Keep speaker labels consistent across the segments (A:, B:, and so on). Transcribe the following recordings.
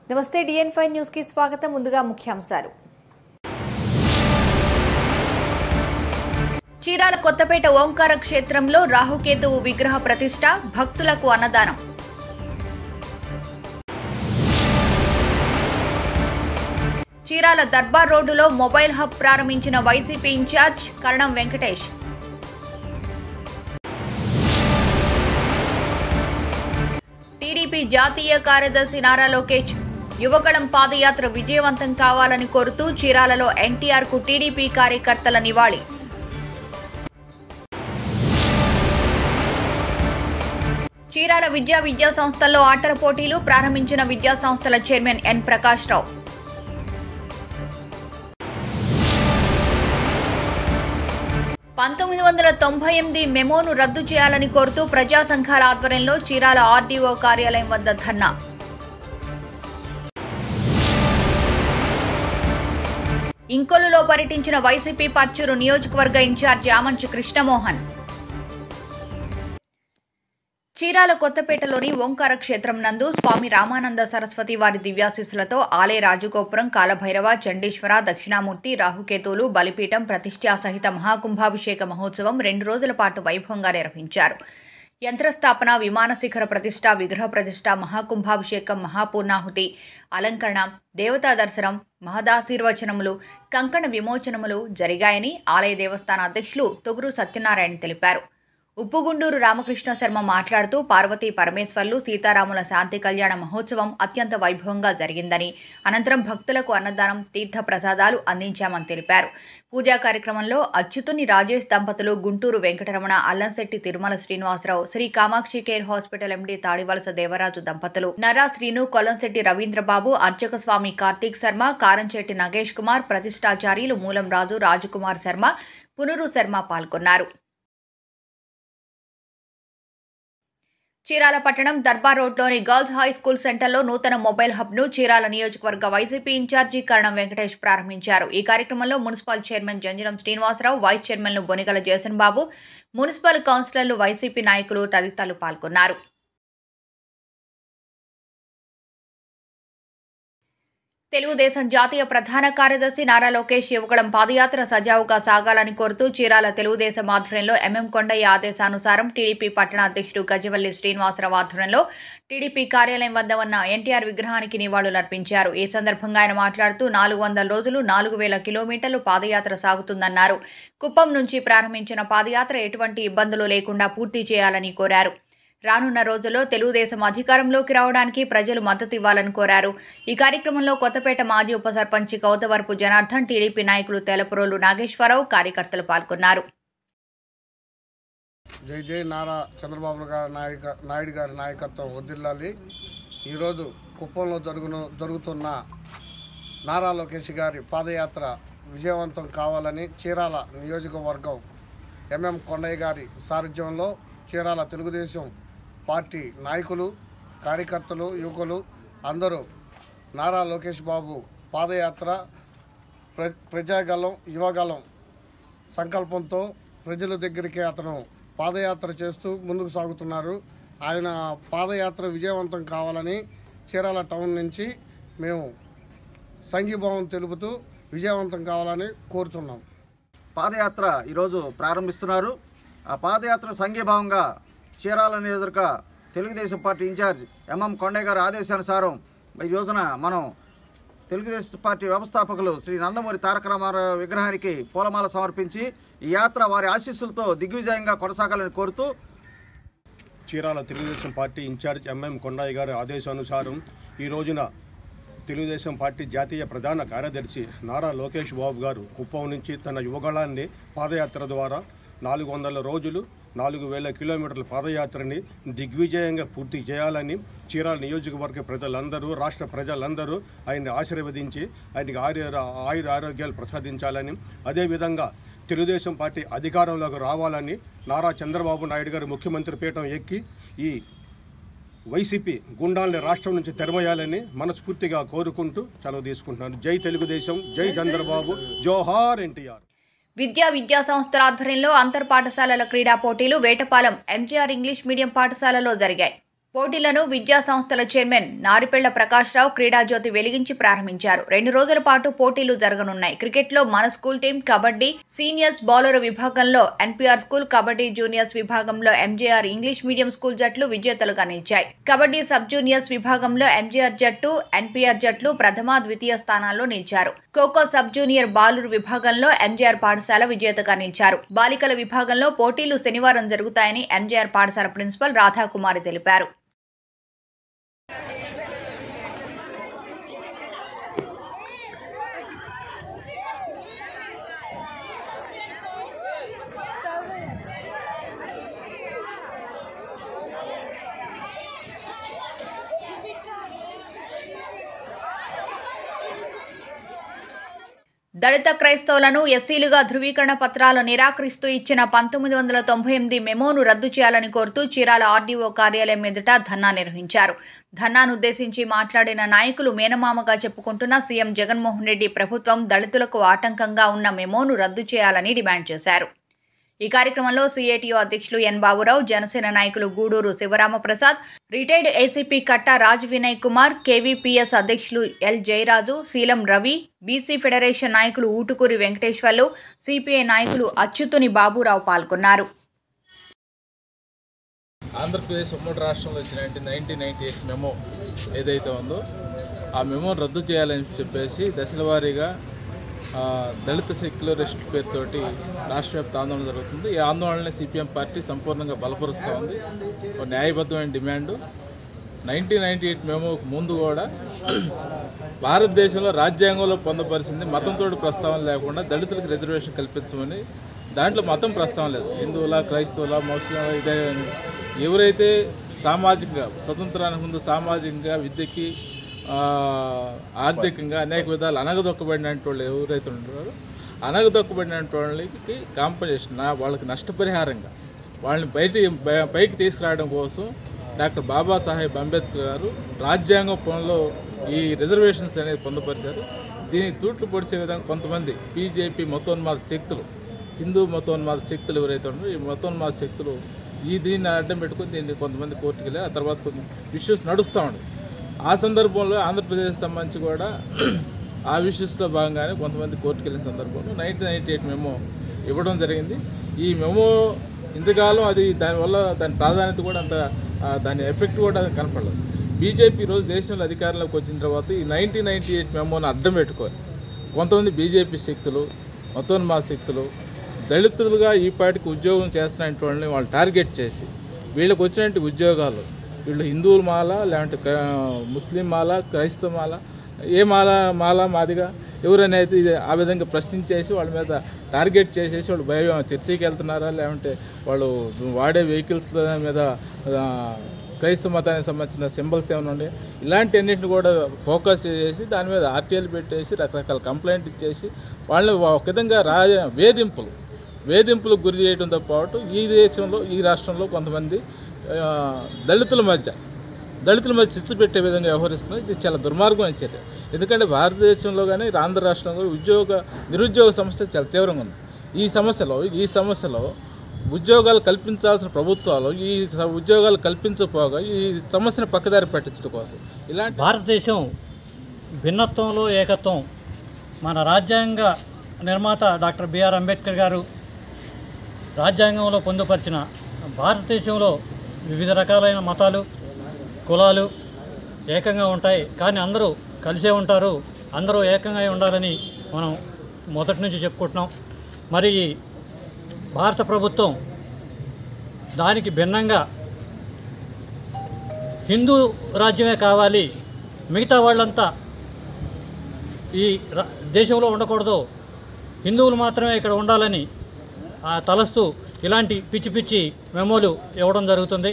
A: నమస్తే డిఎన్ five news కి స్వాగతం ముందుగా ముఖ్యాంశాలు చీరాల కొత్తపేట ఓంకార క్షేత్రంలో రాహుకేతువు విగ్రహ ప్రతిష్ట భక్తులకు అన్నదానం చీరాల దర్బార్ రోడ్డులో మొబైల్ హబ్ ప్రారంభించిన YCP incharge Karanam Venkatesh TDP జాతీయ కార్యదర్శి నారా లోకేష్ యువగళం పాదయాత్ర విజయవంతం కావాలని కోరుతూ చీరాలలో ఎన్టీఆర్ కు టీడీపీ కార్యకర్తల నివాళి చీరాల విద్యా విద్యా సంస్థల్లో ఆటల పోటీలు ప్రారంభించిన విద్యా సంస్థల చైర్మన్ ఎన్ ప్రకాష్ రావు పంతొమ్మిది వందల తొంభై ఎనిమిది మెమోను రద్దు చేయాలని కోరుతూ ప్రజా సంఘాల ఆధ్వర్యంలో చీరాల ఆర్డీఓ కార్యాలయం వద్ద ధర్నా ఇంకొల్లులో పర్యటించిన వైసీపీ పర్చూరు నియోజకవర్గ ఇన్ఛార్జి ఆమంచి కృష్ణమోహన్ చీరాల కొత్తపేటలోని ఓంకార క్షేత్రం నందు స్వామి రామానంద సరస్వతి వారి దివ్యాశీస్సులతో ఆలయ రాజగోపురం కాలభైరవ చండీశ్వర దక్షిణామూర్తి రాహుకేతువులు బలిపీఠం ప్రతిష్ఠా సహిత మహాకుంభాభిషేక మహోత్సవం రెండు రోజుల పాటు వైభవంగా నిర్వహించారు యంత్రస్థాపన విమాన శిఖర ప్రతిష్ట విగ్రహ ప్రతిష్ట మహాకుంభాభిషేకం మహాపూర్ణాహుతి అలంకరణ దేవతా దర్శనం మహదాశీర్వచనములు కంకణ విమోచనములు జరిగాయని ఆలయ దేవస్థాన అధ్యక్షులు తొగురు సత్యనారాయణ తెలిపారు ఉప్పుగుండూరు రామకృష్ణ శర్మ మాట్లాడుతూ పార్వతీ పరమేశ్వర్లు సీతారాముల శాంతి కళ్యాణ మహోత్సవం అత్యంత వైభవంగా జరిగిందని అనంతరం భక్తులకు అన్నదానం తీర్థ ప్రసాదాలు అందించామని తెలిపారు పూజా కార్యక్రమంలో అచ్యుతుని రాజేష్ దంపతులు Gunturu Venkataramana Allamsetty Tirumala Srinivasarao Sri Kamakshi care hospital MD Tadivalasa Devaraju దంపతులు నరా శ్రీను కొలంశెట్టి రవీంద్రబాబు అర్చక స్వామి కార్తీక్ శర్మ కారంచెట్టి నగేష్ కుమార్ ప్రతిష్టాచార్యులు మూలం రాజు రాజకుమార్ శర్మ పునరు శర్మ పాల్గొన్నారు చీరాల పట్టణం దర్బార్ రోడ్లోని గర్ల్స్ హై స్కూల్ సెంటర్లో నూతన మొబైల్ హబ్ను చీరాల నియోజకవర్గ వైసీపీ ఇన్ఛార్జి కరణం వెంకటేష్ ప్రారంభించారు ఈ కార్యక్రమంలో municipal chairman Janjanam Srinivasarao vice చైర్మన్లు బొనిగల జయసన్ బాబు మున్సిపల్ కౌన్సిలర్లు వైసీపీ నాయకులు తదితరులు పాల్గొన్నారు తెలుగుదేశం జాతీయ ప్రధాన కార్యదర్శి నారా లోకేష్ యువగళం పాదయాత్ర సజావుగా సాగాలని కోరుతూ చీరాల తెలుగుదేశం ఆధ్వర్యంలో ఎంఎం కొండయ్య ఆదేశానుసారం టీడీపీ పట్టణ అధ్యక్షుడు గజవల్లి శ్రీనివాసరావు ఆధ్వర్యంలో టీడీపీ కార్యాలయం వద్ద ఉన్న ఎన్టీఆర్ విగ్రహానికి నివాళులర్పించారు ఈ సందర్భంగా ఆయన మాట్లాడుతూ నాలుగు వందల రోజులు నాలుగు వేల కిలోమీటర్లు పాదయాత్ర సాగుతుందన్నారు కుప్పం నుంచి ప్రారంభించిన పాదయాత్ర ఎటువంటి ఇబ్బందులు లేకుండా పూర్తి చేయాలని కోరారు రానున్న రోజుల్లో తెలుగుదేశం అధికారంలోకి రావడానికి ప్రజలు మద్దతు ఇవ్వాలని కోరారు ఈ కార్యక్రమంలో కొత్తపేట మాజీ ఉప సర్పంచ్ కౌతవరపు జనార్దన్ టీడీపీ నాయకులు తెలపురోలు నాగేశ్వరరావు కార్యకర్తలు పాల్గొన్నారు
B: జై జై నారా చంద్రబాబు గారి నాయక నాయుడు గారి నాయకత్వం వర్దిల్లాలి ఈరోజు కుప్పంలో జరుగును జరుగుతున్న నారా లోకేష్ గారి పాదయాత్ర విజయవంతం కావాలని చీరాల నియోజకవర్గం ఎంఎం కొండయ్య గారి సారథ్యంలో చీరాల తెలుగుదేశం పార్టీ నాయకులు కార్యకర్తలు యువకులు అందరూ నారా లోకేష్ బాబు పాదయాత్ర ప్ర ప్రజాగలం యువగలం సంకల్పంతో ప్రజల దగ్గరికి అతను పాదయాత్ర చేస్తూ ముందుకు సాగుతున్నారు ఆయన పాదయాత్ర విజయవంతం కావాలని చీరాల టౌన్ నుంచి మేము సంఘీభావం తెలుపుతూ విజయవంతం కావాలని కోరుతున్నాం
C: పాదయాత్ర ఈరోజు ప్రారంభిస్తున్నారు ఆ పాదయాత్ర సంఘీభావంగా చీరాల నియోజక Telugu Desam party incharge MM Kondaiah గారి ఆదేశానుసారం ఈ రోజున మనం తెలుగుదేశం పార్టీ వ్యవస్థాపకులు శ్రీ నందమూరి తారక రామారావు విగ్రహానికి పూలమాల సమర్పించి ఈ యాత్ర వారి ఆశీస్సులతో దిగ్విజయంగా కొనసాగాలని కోరుతూ
D: Chirala Telugu Desam party incharge MM Kondaiah గారి ఆదేశానుసారం ఈ రోజున తెలుగుదేశం పార్టీ జాతీయ ప్రధాన కార్యదర్శి నారా లోకేష్ బాబు గారు కుప్పం నుంచి తన యువగళాన్ని పాదయాత్ర ద్వారా నాలుగు వందల రోజులు నాలుగు వేల కిలోమీటర్ల పాదయాత్రని దిగ్విజయంగా పూర్తి చేయాలని చీరాల నియోజకవర్గ ప్రజలందరూ రాష్ట్ర ప్రజలందరూ ఆయన్ని ఆశీర్వదించి ఆయనకి ఆయుర ఆయుర ఆరోగ్యాలు ప్రసాదించాలని అదేవిధంగా తెలుగుదేశం పార్టీ అధికారంలోకి రావాలని నారా చంద్రబాబు నాయుడు గారు ముఖ్యమంత్రి పీఠం ఎక్కి ఈ వైసీపీ గుండాల్ని రాష్ట్రం నుంచి తెరమేయాలని మనస్ఫూర్తిగా కోరుకుంటూ సెలవు తీసుకుంటున్నాను జై తెలుగుదేశం జై చంద్రబాబు జోహార్ ఎన్టీఆర్
A: విద్యా విద్యా సంస్థల ఆధ్వర్యంలో అంతర్ పాఠశాలల క్రీడా పోటీలు వేటపాలెం ఎంజీఆర్ ఇంగ్లీష్ మీడియం పాఠశాలలో జరిగాయి పోటీలను విద్యా సంస్థల చైర్మన్ నారిపెళ్ల ప్రకాశ్రావు క్రీడాజ్యోతి వెలిగించి ప్రారంభించారు రెండు రోజుల పాటు పోటీలు జరగనున్నాయి క్రికెట్లో మన school team kabaddi seniors bowler విభాగంలో ఎన్పీఆర్ స్కూల్ కబడ్డీ జూనియర్స్ విభాగంలో ఎంజేఆర్ ఇంగ్లీష్ మీడియం స్కూల్ జట్లు విజేతలుగా నిలిచాయి కబడ్డీ సబ్ జూనియర్స్ విభాగంలో ఎంజేఆర్ జట్టు ఎన్పీఆర్ జట్లు ప్రథమ ద్వితీయ స్థానాల్లో నిలిచారు ఖోఖో సబ్ జూనియర్ బాలురు విభాగంలో ఎంజేఆర్ పాఠశాల విజేతగా నిలిచారు బాలికల విభాగంలో పోటీలు శనివారం జరుగుతాయని ఎంజేఆర్ పాఠశాల ప్రిన్సిపల్ రాధాకుమారి తెలిపారు దళిత క్రైస్తవులను ఎస్సీలుగా ధృవీకరణ పత్రాలు నిరాకరిస్తూ ఇచ్చిన పంతొమ్మిది వందల తొంభై ఎనిమిది మెమోను రద్దు చేయాలని కోరుతూ చీరాల ఆర్డీఓ కార్యాలయం ఎదుట ధర్నా నిర్వహించారు ధర్నాను ఉద్దేశించి మాట్లాడిన నాయకులు మేనమామగా చెప్పుకుంటున్న సీఎం జగన్మోహన్ రెడ్డి ప్రభుత్వం దళితులకు ఆటంకంగా ఉన్న మెమోను రద్దు చేయాలని డిమాండ్ చేశారు ఈ కార్యక్రమంలో సిఐటియు అధ్యక్షులు ఎన్ బాబురావు జనసేన నాయకులు Gudur Sivaramaprasad retired ACP Katta Raj Vinay Kumar KVPS అధ్యక్షులు L Jayaraju Seelam Ravi BC federation నాయకులు ఊటుకూరి వెంకటేశ్వర్లు సిపిఐ నాయకులు అచ్యుతుని బాబురావు పాల్గొన్నారు
E: ఆంధ్రప్రదేశ్ ఉమ్మడి రాష్ట్రంలో వచ్చిన నైన్టీన్ నైన్టీ ఎయిట్ మెమో ఏదైతే ఉందో ఆ మెమో రద్దు చేయాలని చెప్పేసి దశల వారీగా ఆ, దళిత సెక్యులరిస్ట్ పేరుతోటి రాష్ట్ర వ్యాప్త ఆందోళన జరుగుతుంది ఈ ఆందోళనని సిపిఎం పార్టీ సంపూర్ణంగా బలపరుస్తూ ఉంది ఒక న్యాయబద్ధమైన డిమాండు నైన్టీన్ నైన్టీ ఎయిట్ మేము ముందు కూడా భారతదేశంలో రాజ్యాంగంలో పొందపరిచింది మతంతో ప్రస్తావన లేకుండా దళితులకు రిజర్వేషన్ కల్పించమని దాంట్లో మతం ప్రస్తావన లేదు హిందువుల క్రైస్తవుల ముస్లింల ఇదే అని. ఎవరైతే సామాజికంగా స్వతంత్రానికి ముందు సామాజికంగా విద్యకి ఆ, ఆర్థికంగా అనేక విధాలు అనగదొక్కబడిన వాళ్ళు ఎవరైతే ఉంటారో అనగదొక్కబడిన వాళ్ళకి కాంపన్సేషన్ వాళ్ళకి నష్టపరిహారంగా వాళ్ళని బయట బయ- పైకి తీసుకురావడం కోసం డాక్టర్ బాబాసాహెబ్ అంబేద్కర్ గారు రాజ్యాంగ పనుల్లో ఈ రిజర్వేషన్స్ అనేది పొందుపరిచారు దీనికి తూట్లు పొడిచే విధంగా కొంతమంది బీజేపీ మతోన్మాద శక్తులు హిందూ మతోన్మాద శక్తులు ఎవరైతే ఉన్నారో ఈ మతోన్మాద శక్తులు ఈ దీన్ని అడ్డం పెట్టుకుని దీన్ని కొంతమంది కోర్టుకు వెళ్ళి ఆ తర్వాత కొన్ని ఇష్యూస్ నడుస్తూ ఉన్నాయి ఆ సందర్భంలో ఆంధ్రప్రదేశ్ సంబంధించి కూడా ఆ ఇష్యూస్లో భాగంగానే కొంతమంది కోర్టుకు వెళ్ళిన సందర్భంలో నైన్టీన్ నైన్టీ ఎయిట్ మెమో ఇవ్వడం జరిగింది ఈ మెమో ఇంతకాలం అది దానివల్ల దాని ప్రాధాన్యత కూడా అంత ఆ, దాని ఎఫెక్ట్ కూడా కనపడలేదు బీజేపీ ఈరోజు దేశంలో అధికారంలోకి వచ్చిన తర్వాత ఈ నైన్టీన్ నైన్టీ ఎయిట్ మెమోని అడ్డం పెట్టుకొని కొంతమంది బీజేపీ శక్తులు మతోన్మాద శక్తులు దళితులుగా ఈ పాటికి ఉద్యోగం చేస్తున్న వాళ్ళని వాళ్ళు టార్గెట్ చేసి వీళ్ళకి వచ్చినట్టు ఉద్యోగాలు వీళ్ళు హిందువుల మాల లేదంటే క్ర- ముస్లిం మాల క్రైస్తవ మాల ఏ మాల మాల మాదిగా ఎవరనేది ఇది ఆ విధంగా ప్రశ్నించేసి వాళ్ళ మీద టార్గెట్ చేసేసి వాళ్ళు భయం చర్చికి వెళ్తున్నారా లేదంటే వాళ్ళు వాడే వెహికల్స్ మీద ఆ, క్రైస్తవ మతానికి సంబంధించిన సింబల్స్ ఏమైనా ఉండే ఇలాంటి అన్నింటిని కూడా ఫోకస్ చేసి దాని మీద ఆర్టీఎల్ పెట్టేసి రకరకాల కంప్లైంట్ ఇచ్చేసి వాళ్ళని ఒక విధంగా రాజ వేధింపులు వేధింపులకు గురి చేయడంతో పాటు ఈ దేశంలో ఈ రాష్ట్రంలో కొంతమంది ఆ, దళితుల మధ్య దళితుల మధ్య చిచ్చు పెట్టే విధంగా వ్యవహరిస్తున్నారు ఇది చాలా దుర్మార్గమైన చర్య ఎందుకంటే భారతదేశంలో కానీ ఆంధ్ర రాష్ట్రంలో ఉద్యోగ నిరుద్యోగ సమస్య చాలా తీవ్రంగా ఉంది ఈ సమస్యలో ఈ సమస్యలో ఉద్యోగాలు కల్పించాల్సిన ప్రభుత్వాలు ఈ స- ఉద్యోగాలు కల్పించకపోగా ఈ సమస్యను పక్కదారి పట్టించడం కోసం ఇలాంటి
F: భారతదేశం భిన్నత్వంలో ఏకత్వం మన రాజ్యాంగ నిర్మాత డాక్టర్ బిఆర్ అంబేద్కర్ గారు రాజ్యాంగంలో పొందుపరిచిన భారతదేశంలో వివిధ రకాలైన మతాలు కులాలు ఏకంగా ఉంటాయి కానీ అందరూ కలిసే ఉంటారు అందరూ ఏకంగా ఉండాలని మనం మొదటి నుంచి చెప్పుకుంటున్నాం మరి ఈ భారత ప్రభుత్వం దానికి భిన్నంగా హిందూ రాజ్యమే కావాలి మిగతా వాళ్ళంతా ఈ ర- దేశంలో ఉండకూడదు హిందువులు మాత్రమే ఇక్కడ ఉండాలని ఆ తలస్తూ ఇలాంటి పిచ్చి పిచ్చి మెమోలు ఇవ్వడం జరుగుతుంది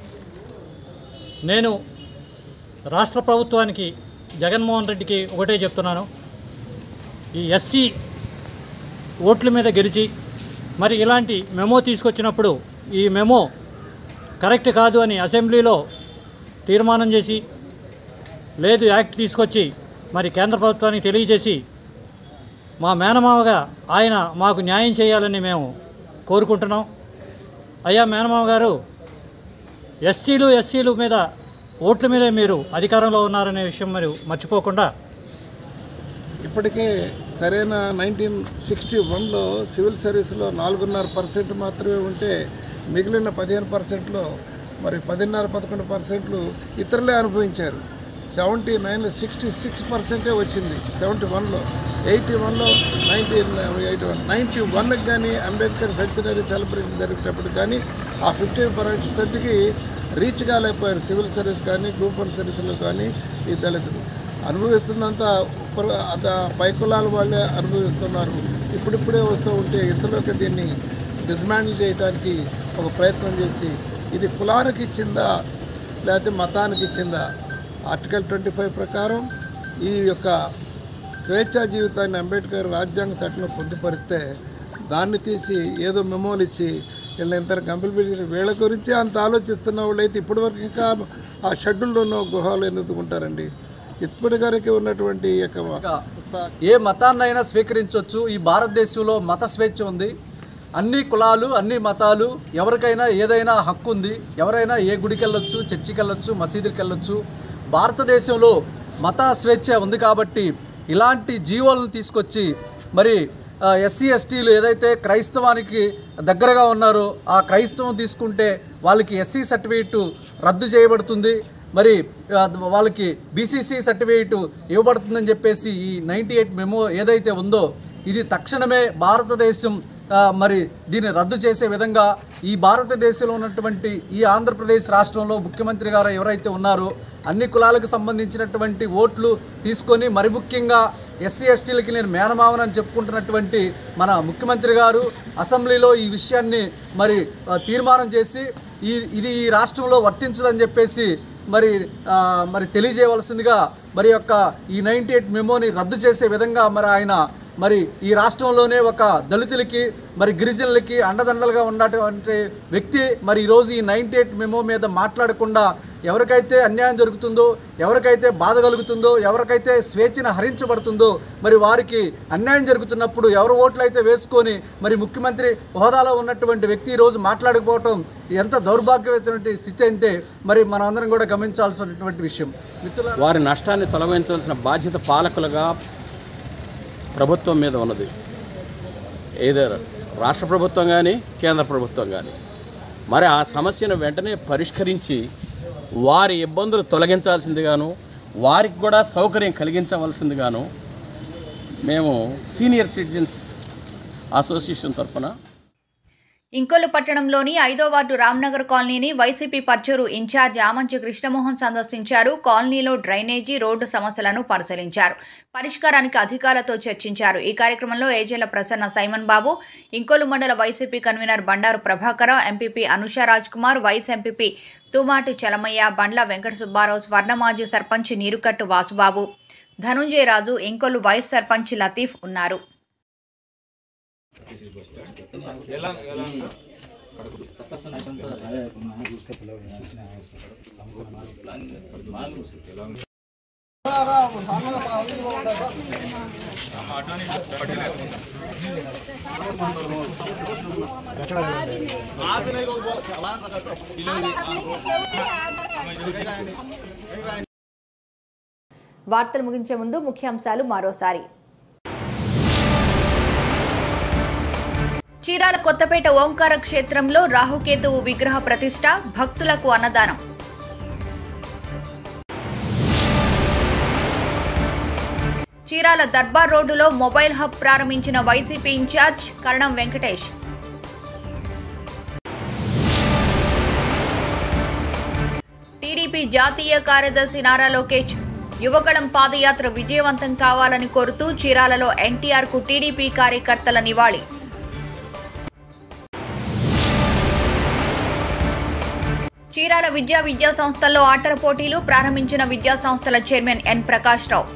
F: నేను రాష్ట్ర ప్రభుత్వానికి జగన్మోహన్ రెడ్డికి ఒకటే చెప్తున్నాను ఈ ఎస్సీ ఓట్ల మీద గెలిచి మరి ఇలాంటి మెమో తీసుకొచ్చినప్పుడు ఈ మెమో కరెక్ట్ కాదు అని అసెంబ్లీలో తీర్మానం చేసి లేదు యాక్ట్ తీసుకొచ్చి మరి కేంద్ర ప్రభుత్వానికి తెలియజేసి మా మేనమావగా ఆయన మాకు న్యాయం చేయాలని మేము కోరుకుంటున్నాం అయ్యా మేనమావ గారు ఎస్సీలు ఎస్సీలు మీద ఓట్ల మీదే మీరు అధికారంలో ఉన్నారనే విషయం మీరు మర్చిపోకుండా
G: ఇప్పటికే సరైన నైన్టీన్ సిక్స్టీ వన్లో సివిల్ సర్వీస్లో నాలుగున్నర పర్సెంట్ మాత్రమే ఉంటే మిగిలిన పదిహేను పర్సెంట్లో మరి పదిన్నర పదకొండు పర్సెంట్లు ఇతరులే అనుభవించారు సెవెంటీ నైన్లో సిక్స్టీ సిక్స్ పర్సెంటే వచ్చింది సెవెంటీ వన్లో ఎయిటీ వన్లో నైన్టీన్ ఎయిటీ వన్ నైంటీ వన్కి కానీ అంబేద్కర్ సెంచరీ సెలబ్రేషన్ జరిగేటప్పుడు కానీ ఆ ఫిఫ్టీన్ పర్సెంట్కి రీచ్ కాలేకపోయారు సివిల్ సర్వీస్ కానీ గ్రూప్ వన్ సర్వీసులో కానీ ఈ దళితులు అనుభవిస్తున్నంత ఉపర- అత పై కులాల వాళ్ళే అనుభవిస్తున్నారు ఇప్పుడిప్పుడే వస్తూ ఉంటే ఇంతలోకి దీన్ని డిస్మాండిల్ చేయడానికి ఒక ప్రయత్నం చేసి ఇది కులానికి ఇచ్చిందా లేకపోతే మతానికి ఇచ్చిందా ఆర్టికల్ ట్వంటీ ఫైవ్ ప్రకారం ఈ యొక్క స్వేచ్ఛా జీవితాన్ని అంబేద్కర్ రాజ్యాంగ చట్టంలో పొందుపరిస్తే దాన్ని తీసి ఏదో మెమోలు ఇచ్చి వీళ్ళ ఇంత కంపెనీ వీళ్ళ గురించి అంత ఆలోచిస్తున్న వాళ్ళైతే ఇప్పటివరకు ఇంకా ఆ షెడ్యూల్లో ఉన్న గృహాలు ఎందుకు ఉంటారండి ఇప్పటి వరకు ఉన్నటువంటి ఈ యొక్క స-
H: ఏ మతాన్నైనా స్వీకరించవచ్చు ఈ భారతదేశంలో మత స్వేచ్ఛ ఉంది అన్ని కులాలు అన్ని మతాలు ఎవరికైనా ఏదైనా హక్కు ఉంది ఎవరైనా ఏ గుడికి వెళ్ళొచ్చు చర్చికి వెళ్ళొచ్చు మసీదుకి వెళ్ళొచ్చు భారతదేశంలో మత స్వేచ్ఛ ఉంది కాబట్టి ఇలాంటి జీవోలను తీసుకొచ్చి మరి ఎస్సీ ఎస్టీలు ఏదైతే క్రైస్తవానికి దగ్గరగా ఉన్నారో ఆ క్రైస్తవం తీసుకుంటే వాళ్ళకి ఎస్సీ సర్టిఫికేట్ రద్దు చేయబడుతుంది మరి ఆ, వాళ్ళకి బీసీసీ సర్టిఫికేట్ ఇవ్వబడుతుందని చెప్పేసి ఈ నైంటీ ఎయిట్ మెమో ఏదైతే ఉందో ఇది తక్షణమే భారతదేశం ఆ, మరి దీన్ని రద్దు చేసే విధంగా ఈ భారతదేశంలో ఉన్నటువంటి ఈ ఆంధ్రప్రదేశ్ రాష్ట్రంలో ముఖ్యమంత్రి గారు ఎవరైతే ఉన్నారో అన్ని కులాలకు సంబంధించినటువంటి ఓట్లు తీసుకొని మరి ముఖ్యంగా ఎస్సీ ఎస్టీలకి నేను మేనమావనని చెప్పుకుంటున్నటువంటి మన ముఖ్యమంత్రి గారు అసెంబ్లీలో ఈ విషయాన్ని మరి ఆ, తీర్మానం చేసి ఈ ఇది ఈ రాష్ట్రంలో వర్తించదని చెప్పేసి మరి ఆ, మరి తెలియజేయవలసిందిగా మరి యొక్క ఈ నైంటీ ఎయిట్ మెమోని రద్దు చేసే విధంగా మరి ఆయన మరి ఈ రాష్ట్రంలోనే ఒక దళితులకి మరి గిరిజనులకి అండదండలుగా ఉన్నటువంటి వ్యక్తి మరి ఈరోజు ఈ నైంటీ ఎయిట్ మెమో మీద మాట్లాడకుండా ఎవరికైతే అన్యాయం జరుగుతుందో ఎవరికైతే బాధ కలుగుతుందో ఎవరికైతే స్వేచ్ఛను హరించబడుతుందో మరి వారికి అన్యాయం జరుగుతున్నప్పుడు ఎవరు ఓట్లు అయితే వేసుకొని మరి ముఖ్యమంత్రి హోదాలో ఉన్నటువంటి వ్యక్తి ఈరోజు మాట్లాడకపోవటం ఎంత దౌర్భాగ్యమైనటువంటి స్థితి అంటే మరి మనందరం కూడా గమనించాల్సినటువంటి విషయం మిత్రుల
I: వారి నష్టాన్ని తొలగించవలసిన బాధ్యత పాలకులుగా ప్రభుత్వం మీద ఉన్నది ఏదర్ రాష్ట్ర ప్రభుత్వం కానీ కేంద్ర ప్రభుత్వం కానీ మరి ఆ సమస్యను వెంటనే పరిష్కరించి వారి ఇబ్బందులు తొలగించాల్సిందిగాను వారికి కూడా సౌకర్యం కలిగించవలసిందిగాను మేము సీనియర్ సిటిజన్స్ అసోసియేషన్ తరఫున
A: ఇంకొల్లు పట్టణంలోని ఐదో వార్డు రామ్నగర్ కాలనీని వైసీపీ పర్చూరు ఇన్ఛార్జ్ ఆమంచి కృష్ణమోహన్ సందర్శించారు కాలనీలో డ్రైనేజీ రోడ్డు సమస్యలను పరిశీలించారు పరిష్కారానికి అధికారులతో చర్చించారు ఈ కార్యక్రమంలో ఏజేల ప్రసన్న సైమన్ బాబు ఇంకొల్లు మండల YCP convener Bandaru Prabhakara MPP Anusha Raj Kumar vice MPP Tumati Chalamaiah Bandla Venkata Subbarao Swarna మాజీ సర్పంచ్ నీరుకట్టు వాసుబాబు ధనుంజయ రాజు ఇంకొల్లు వైస్ సర్పంచ్ లతీఫ్ ఉన్నారు వార్తలు ముగించే ముందు ముఖ్యాంశాలు మరోసారి చీరాల కొత్తపేట ఓంకార క్షేత్రంలో రాహుకేతువు విగ్రహ ప్రతిష్ట భక్తులకు అన్నదానం చీరాల దర్బార్ రోడ్డులో మొబైల్ హబ్ ప్రారంభించిన YCP incharge Karanam Venkatesh TDP జాతీయ కార్యదర్శి నారా లోకేష్ యువగళం పాదయాత్ర విజయవంతం కావాలని కోరుతూ చీరాలలో ఎన్టీఆర్ కు టీడీపీ కార్యకర్తల నివాళి చీరాల విద్యా విద్యా సంస్థల్లో ఆటల పోటీలు ప్రారంభించిన విద్యా సంస్థల చైర్మన్ ఎన్ ప్రకాష్ రావు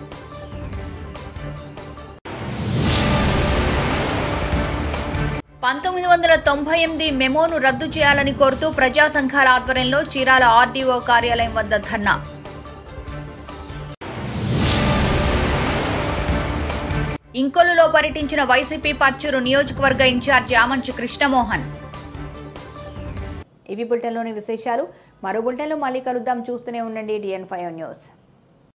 A: పంతొమ్మిది వందల తొంభై ఎనిమిది మెమోను రద్దు చేయాలని కోరుతూ ప్రజా సంఘాల ఆధ్వర్యంలో చీరాల ఆర్డీఓ కార్యాలయం వద్ద ధర్నా ఇంకొల్లులో పర్యటించిన వైసీపీ పర్చూరు నియోజకవర్గ ఇన్ఛార్జి ఆమంచి కృష్ణమోహన్ ఇవి బులెటిన్లోని విశేషాలు మరో బులెటిన్లో మళ్ళీ కలుద్దాం చూస్తూనే ఉండండి డిఎన్ ఫైవ్ న్యూస్